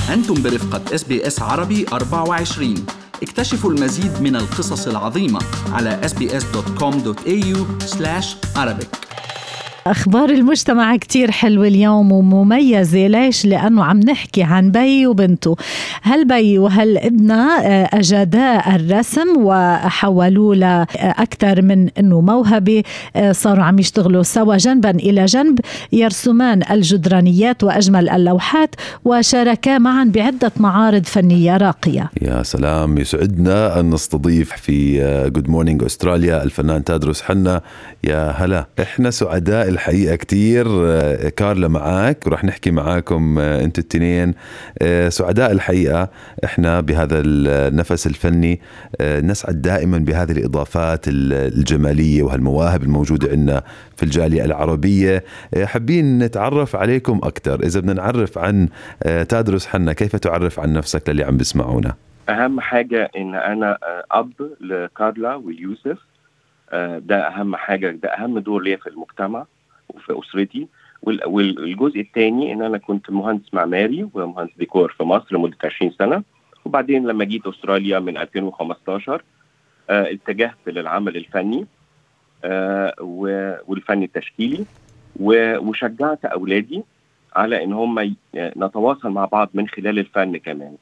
أنتم برفقة اس بي اس عربي 24 اكتشفوا المزيد من القصص العظيمة على sbs.com.au arabic أخبار المجتمع كتير حلوة اليوم ومميزة ليش؟ لأنه عم نحكي عن بي وبنته هالبي وهالابنة آه، أجادا الرسم وحولوه لأكثر من أنه موهبة آه، صاروا عم يشتغلوا سوا جنبا إلى جنب يرسمان الجدرانيات وأجمل اللوحات وشاركا معا بعدة معارض فنية راقية يا سلام يسعدنا أن نستضيف في جود مورنينج أستراليا الفنان تادروس حنا يا هلا احنا سعداء الحقيقه كتير آه، كارلا معاك ورح نحكي معاكم آه، انتوا التنين آه، سعداء الحقيقه احنا بهذا النفس الفني نسعد دائما بهذه الاضافات الجماليه وهالمواهب الموجوده عندنا في الجاليه العربيه حابين نتعرف عليكم اكثر اذا بدنا نعرف عن تادرس حنا كيف تعرف عن نفسك للي عم بيسمعونا اهم حاجه ان انا اب لكارلا ويوسف ده اهم حاجه ده اهم دور ليا في المجتمع وفي اسرتي والجزء الثاني ان انا كنت مهندس معماري ومهندس ديكور في مصر لمده 20 سنه وبعدين لما جيت استراليا من 2015 آه اتجهت للعمل الفني آه والفن التشكيلي وشجعت اولادي على ان هم نتواصل مع بعض من خلال الفن كمان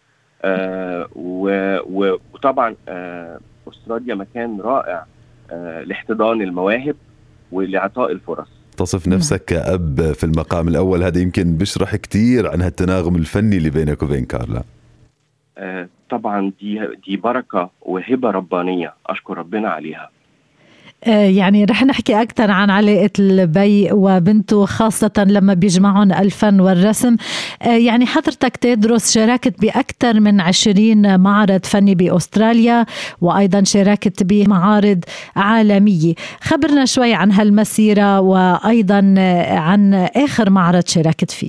آه وطبعا آه استراليا مكان رائع آه لاحتضان المواهب ولاعطاء الفرص تصف نفسك كأب في المقام الأول هذا يمكن بيشرح كثير عن هالتناغم الفني اللي بينك وبين كارلا آه طبعا دي دي بركة وهبة ربانية أشكر ربنا عليها آه، يعني رح نحكي أكثر عن علاقة البي وبنته خاصة لما بيجمعهم الفن والرسم آه، يعني حضرتك تدرس شاركت بأكثر من عشرين معرض فني بأستراليا وأيضا شاركت بمعارض عالمية خبرنا شوي عن هالمسيرة وأيضا عن آخر معرض شاركت فيه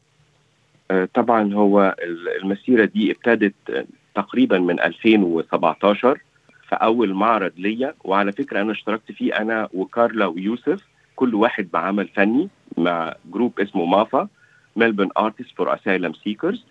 آه، طبعا هو المسيرة دي ابتدت تقريبا من 2017 في اول معرض ليا وعلى فكره انا اشتركت فيه انا وكارلا ويوسف كل واحد بعمل فني مع جروب اسمه مافا ملبون ارتست فور اسايلم سيكرز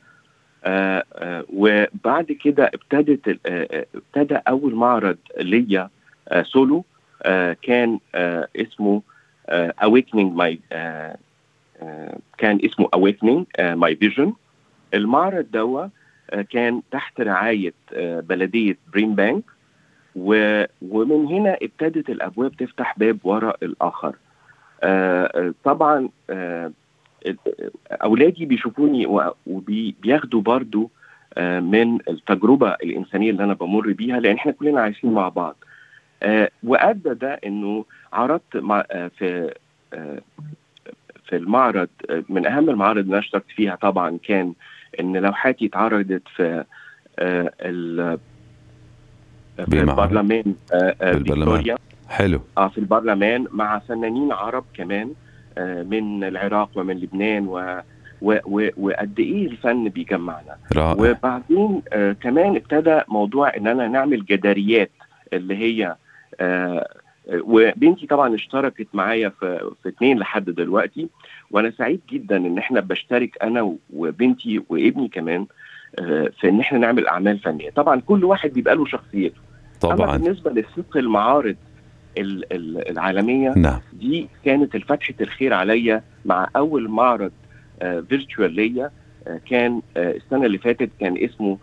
وبعد كده ابتدت آه, آه، ابتدى اول معرض ليا آه سولو آه كان آه اسمه آه awakening my آه آه كان اسمه awakening آه my vision المعرض دوا آه كان تحت رعايه آه بلديه برين بانك و... ومن هنا ابتدت الابواب تفتح باب وراء الاخر آه, آه، طبعا آه اولادي بيشوفوني وبياخدوا برضو آه من التجربه الانسانيه اللي انا بمر بيها لان احنا كلنا عايشين مع بعض آه وادى ده انه عرضت مع آه في آه في المعرض من اهم المعارض اللي انا اشتركت فيها طبعا كان ان لوحاتي اتعرضت في آه في البرلمان آه، آه، فيكتوريا حلو اه في البرلمان مع فنانين عرب كمان آه من العراق ومن لبنان و وقد ايه الفن بيجمعنا رائع. وبعدين آه كمان ابتدى موضوع ان انا نعمل جداريات اللي هي آه وبنتي طبعا اشتركت معايا في في اثنين لحد دلوقتي وانا سعيد جدا ان احنا بشترك انا وبنتي وابني كمان آه في ان احنا نعمل اعمال فنيه طبعا كل واحد بيبقى له شخصيته طبعا أما بالنسبه لصدق المعارض العالميه نعم. دي كانت الفتحه الخير عليا مع اول معرض فيرتشوال ليا آه كان آه السنه اللي فاتت كان اسمه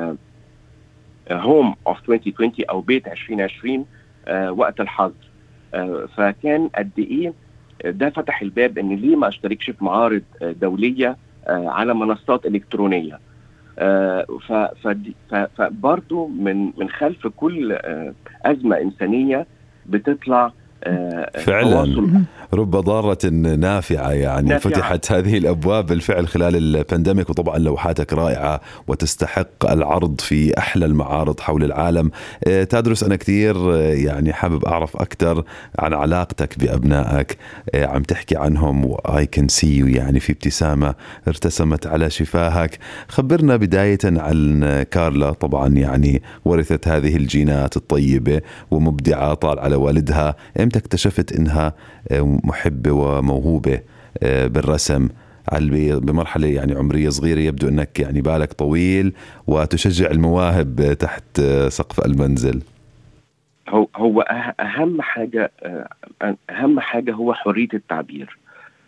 هوم اوف 2020 او بيت 2020 آه وقت الحظر آه فكان قد ايه ده فتح الباب ان ليه ما اشتركش في معارض آه دوليه آه على منصات الكترونيه آه فبرضه من من خلف كل آه ازمه انسانيه بتطلع آه فعلا رب ضارة نافعة يعني نافعة. فتحت هذه الأبواب بالفعل خلال البانديميك وطبعا لوحاتك رائعة وتستحق العرض في أحلى المعارض حول العالم تدرس أنا كثير يعني حابب أعرف أكثر عن علاقتك بأبنائك عم تحكي عنهم وآي كان سي يعني في ابتسامة ارتسمت على شفاهك خبرنا بداية عن كارلا طبعا يعني ورثت هذه الجينات الطيبة ومبدعة طال على والدها امتى اكتشفت انها محبة وموهوبة بالرسم على بمرحله يعني عمريه صغيره يبدو انك يعني بالك طويل وتشجع المواهب تحت سقف المنزل هو هو أه-، اهم حاجه اهم حاجه هو حريه التعبير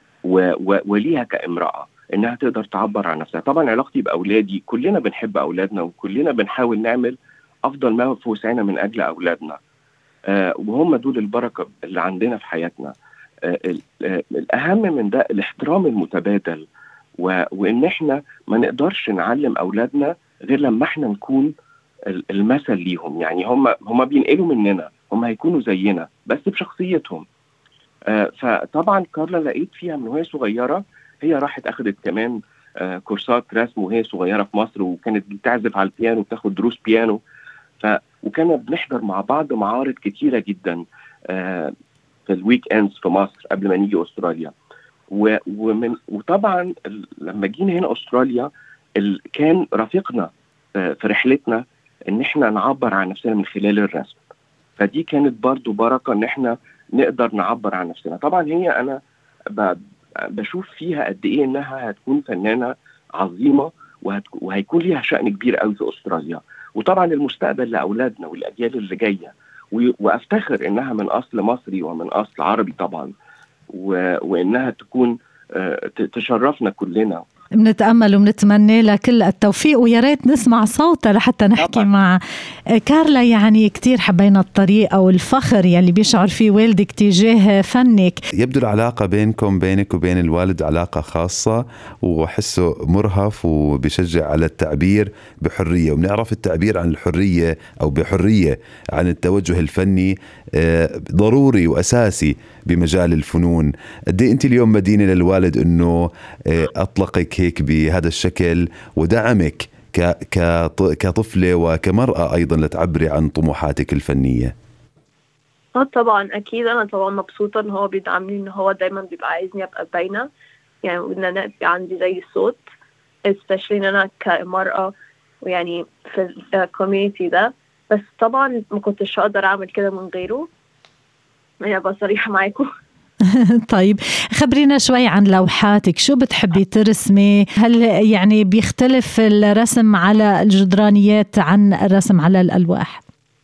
وليها كامراه انها تقدر تعبر عن نفسها طبعا علاقتي باولادي كلنا بنحب اولادنا وكلنا بنحاول نعمل افضل ما في وسعنا من اجل اولادنا آه وهم دول البركه اللي عندنا في حياتنا آه الاهم من ده الاحترام المتبادل وان احنا ما نقدرش نعلم اولادنا غير لما احنا نكون المثل ليهم يعني هم هم بينقلوا مننا هم هيكونوا زينا بس بشخصيتهم آه فطبعا كارلا لقيت فيها من وهي صغيره هي راحت اخذت كمان آه كورسات رسم وهي صغيره في مصر وكانت بتعزف على البيانو وتاخد دروس بيانو ف وكنا بنحضر مع بعض معارض كتيره جدا آه في الويك اندز في مصر قبل ما نيجي استراليا و ومن وطبعا لما جينا هنا استراليا كان رفيقنا آه في رحلتنا ان احنا نعبر عن نفسنا من خلال الرسم فدي كانت برضو بركه ان احنا نقدر نعبر عن نفسنا طبعا هي انا بشوف فيها قد ايه انها هتكون فنانه عظيمه وهيكون ليها شأن كبير قوي في استراليا وطبعا المستقبل لاولادنا والاجيال اللي جايه وافتخر انها من اصل مصري ومن اصل عربي طبعا وانها تكون تشرفنا كلنا بنتامل وبنتمنى لها كل التوفيق ويا ريت نسمع صوتها لحتى نحكي طبعا. مع كارلا يعني كثير حبينا الطريقه والفخر يلي بيشعر فيه والدك تجاه فنك يبدو العلاقه بينكم بينك وبين الوالد علاقه خاصه وحسه مرهف وبشجع على التعبير بحريه وبنعرف التعبير عن الحريه او بحريه عن التوجه الفني ضروري واساسي بمجال الفنون قد انت اليوم مدينه للوالد انه اطلقك هيك بهذا الشكل ودعمك كطفله وكمراه ايضا لتعبري عن طموحاتك الفنيه اه طبعا اكيد انا طبعا مبسوطه ان هو بيدعمني ان هو دايما بيبقى عايزني ابقى باينه يعني وان انا يبقى عندي زي الصوت especially ان انا كمراه ويعني في الكوميونتي ده بس طبعا ما كنتش هقدر اعمل كده من غيره يعني ابقى صريحه معاكم طيب خبرينا شوي عن لوحاتك شو بتحبي ترسمي هل يعني بيختلف الرسم على الجدرانيات عن الرسم على الألواح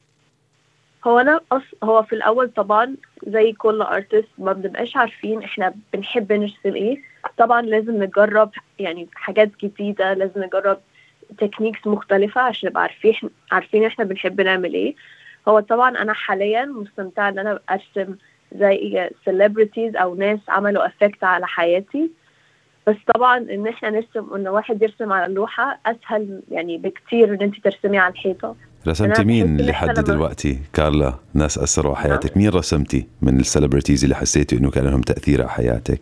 هو أنا أص... هو في الأول طبعا زي كل ارتست ما بنبقاش عارفين احنا بنحب نرسم ايه طبعا لازم نجرب يعني حاجات جديدة لازم نجرب تكنيكس مختلفة عشان نبقى عارفين عارفين احنا بنحب نعمل ايه هو طبعا انا حاليا مستمتعة ان انا ارسم زي سيلبرتيز او ناس عملوا افكت على حياتي بس طبعا ان احنا نرسم ان واحد يرسم على اللوحه اسهل يعني بكتير ان انت ترسمي على الحيطه رسمتي مين لحد دلوقتي كارلا ناس اثروا على حياتك مين رسمتي من السيلبرتيز اللي حسيتي انه كان لهم تاثير على حياتك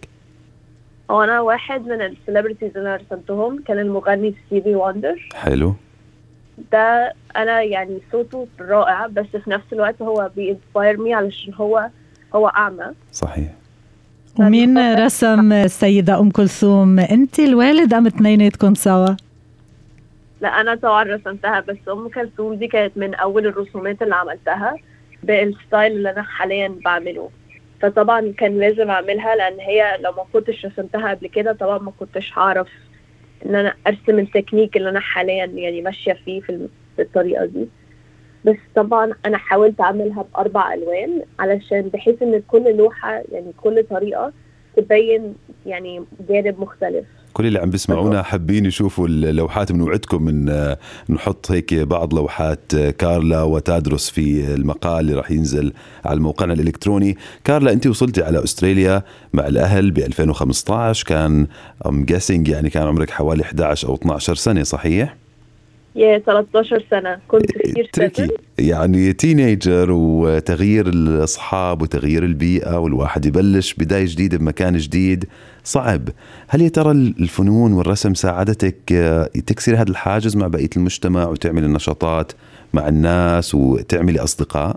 هو انا واحد من السيلبرتيز اللي انا رسمتهم كان المغني ستيفي وندر حلو ده انا يعني صوته رائع بس في نفس الوقت هو بينسباير مي علشان هو هو اعمى صحيح ومين رسم السيدة أم كلثوم أنت الوالد أم اثنيناتكم سوا؟ لا أنا طبعا رسمتها بس أم كلثوم دي كانت من أول الرسومات اللي عملتها بالستايل اللي أنا حاليا بعمله فطبعا كان لازم أعملها لأن هي لو ما كنتش رسمتها قبل كده طبعا ما كنتش هعرف إن أنا أرسم التكنيك اللي أنا حاليا يعني ماشية فيه في الطريقة دي بس طبعا انا حاولت اعملها باربع الوان علشان بحيث ان كل لوحه يعني كل طريقه تبين يعني جانب مختلف كل اللي عم بيسمعونا حابين يشوفوا اللوحات بنوعدكم من نحط هيك بعض لوحات كارلا وتادرس في المقال اللي راح ينزل على موقعنا الالكتروني كارلا انت وصلتي على استراليا مع الاهل ب 2015 كان ام جيسنج يعني كان عمرك حوالي 11 او 12 سنه صحيح يا 13 سنة كنت كثير تركي يعني تينيجر وتغيير الأصحاب وتغيير البيئة والواحد يبلش بداية جديدة بمكان جديد صعب هل يا ترى الفنون والرسم ساعدتك تكسري هذا الحاجز مع بقية المجتمع وتعملي النشاطات مع الناس وتعملي أصدقاء؟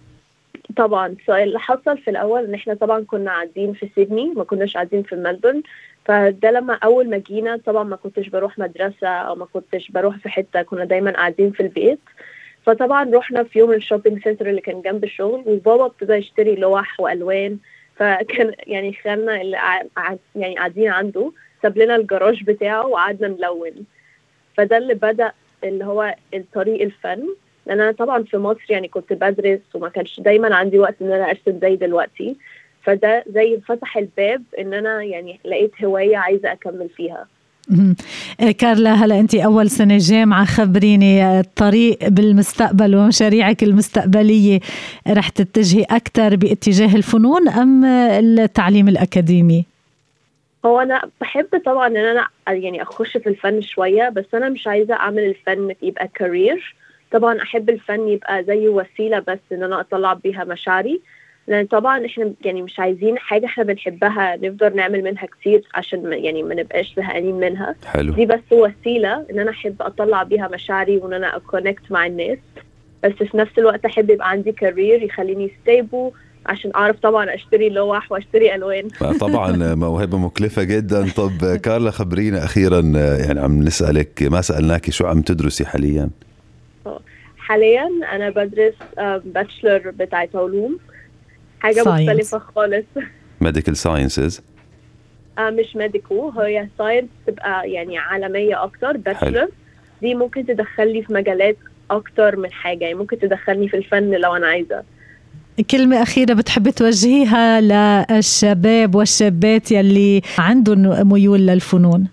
طبعا اللي حصل في الاول ان احنا طبعا كنا قاعدين في سيدني ما كناش قاعدين في ملبورن فده لما اول ما جينا طبعا ما كنتش بروح مدرسه او ما كنتش بروح في حته كنا دايما قاعدين في البيت فطبعا رحنا في يوم الشوبينج سنتر اللي كان جنب الشغل وبابا ابتدى يشتري لوح والوان فكان يعني خالنا اللي قاعد يعني قاعدين عنده ساب لنا الجراج بتاعه وقعدنا نلون فده اللي بدأ اللي هو الطريق الفن لان انا طبعا في مصر يعني كنت بدرس وما كانش دايما عندي وقت ان انا ارسم زي دلوقتي فده زي فتح الباب ان انا يعني لقيت هوايه عايزه اكمل فيها كارلا هلا انت اول سنه جامعه خبريني الطريق بالمستقبل ومشاريعك المستقبليه رح تتجهي اكثر باتجاه الفنون ام التعليم الاكاديمي هو انا بحب طبعا ان انا يعني اخش في الفن شويه بس انا مش عايزه اعمل الفن يبقى كارير طبعا احب الفن يبقى زي وسيله بس ان انا اطلع بيها مشاعري لان طبعا احنا يعني مش عايزين حاجه احنا بنحبها نفضل نعمل منها كتير عشان يعني ما نبقاش زهقانين منها حلو دي بس وسيله ان انا احب اطلع بيها مشاعري وان انا اكونكت مع الناس بس في نفس الوقت احب يبقى عندي كارير يخليني ستيبل عشان اعرف طبعا اشتري لوح واشتري الوان طبعا موهبه مكلفه جدا طب كارلا خبرينا اخيرا يعني عم نسالك ما سالناكي شو عم تدرسي حاليا حاليا انا بدرس باتشلر بتاعت علوم حاجه Science. مختلفه خالص ميديكال ساينسز آه مش ميديكو هي ساينس تبقى يعني عالميه اكتر باتشلر دي ممكن تدخلني في مجالات اكتر من حاجه يعني ممكن تدخلني في الفن لو انا عايزه كلمة أخيرة بتحبي توجهيها للشباب والشابات يلي عندهم ميول للفنون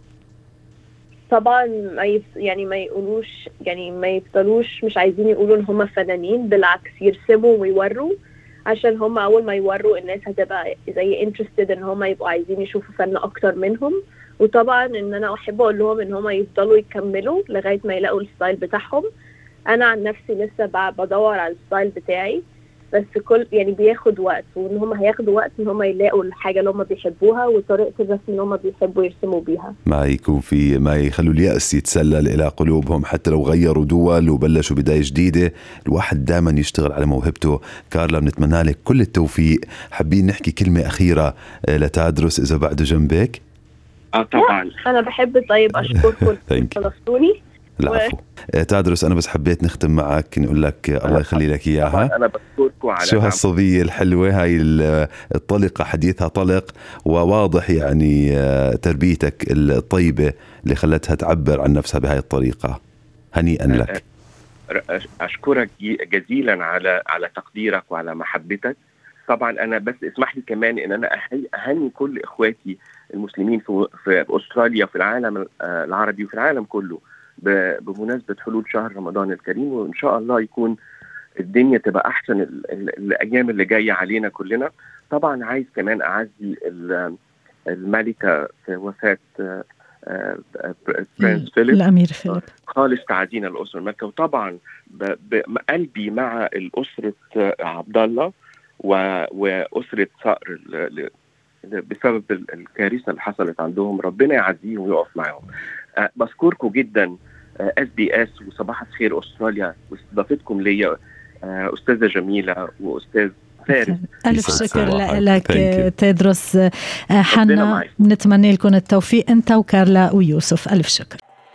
طبعا ما يف... يعني ما يقولوش يعني ما يفضلوش مش عايزين يقولوا ان هم فنانين بالعكس يرسموا ويوروا عشان هم اول ما يوروا الناس هتبقى زي انترستد ان هم يبقوا عايزين يشوفوا فن اكتر منهم وطبعا ان انا احب اقول لهم ان هم يفضلوا يكملوا لغايه ما يلاقوا الستايل بتاعهم انا عن نفسي لسه ب- بدور على الستايل بتاعي بس كل يعني بياخد وقت وان هم هياخدوا وقت ان هم يلاقوا الحاجه اللي هم بيحبوها وطريقه الرسم اللي هم بيحبوا يرسموا بيها ما يكون في ما يخلوا اليأس يتسلل إلى قلوبهم حتى لو غيروا دول وبلشوا بداية جديدة الواحد دائما يشتغل على موهبته كارلا بنتمنى لك كل التوفيق حابين نحكي كلمة أخيرة آه، لتادرس إذا بعده جنبك اه طبعا انا بحب طيب اشكركم Thank you. استضفتوني العفو آه، تادرس أنا بس حبيت نختم معك نقول لك آه، الله يخلي لك إياها طبعا انا بشكركم على شو دعم- هالصبية الحلوة هاي ال- الطلقة حديثها طلق وواضح يعني آه، تربيتك الطيبة اللي خلتها تعبر عن نفسها بهاي الطريقة هنيئا لك أش- اشكرك جي- جزيلا على على تقديرك وعلى محبتك طبعا انا بس اسمح لي كمان ان انا أهي- اهني كل اخواتي المسلمين في في استراليا وفي العالم آه، العربي وفي العالم كله ب- بمناسبه حلول شهر رمضان الكريم وان شاء الله يكون الدنيا تبقى احسن ال- ال- الايام اللي جايه علينا كلنا طبعا عايز كمان اعزي ال- الملكه في وفاه آه، آه، برنس فيليب الأمير فيليب خالص تعزينا لاسره المكه وطبعا ب- ب- قلبي مع الاسره عبد الله و- واسره صقر ل- ل- ل- بسبب ال- الكارثه اللي حصلت عندهم ربنا يعزيهم ويقف معاهم أه، بشكركم جدا اس بي اس وصباح الخير استراليا واستضافتكم ليا أه، استاذه جميله واستاذ فارس ألف يسعد شكر صباحك. لك Thank you. تدرس آه، حنا معك. بنتمنى لكم التوفيق أنت وكارلا ويوسف ألف شكر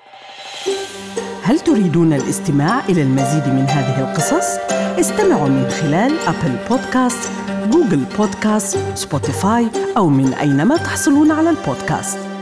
هل تريدون الاستماع إلى المزيد من هذه القصص؟ استمعوا من خلال أبل بودكاست، جوجل بودكاست، سبوتيفاي أو من أينما تحصلون على البودكاست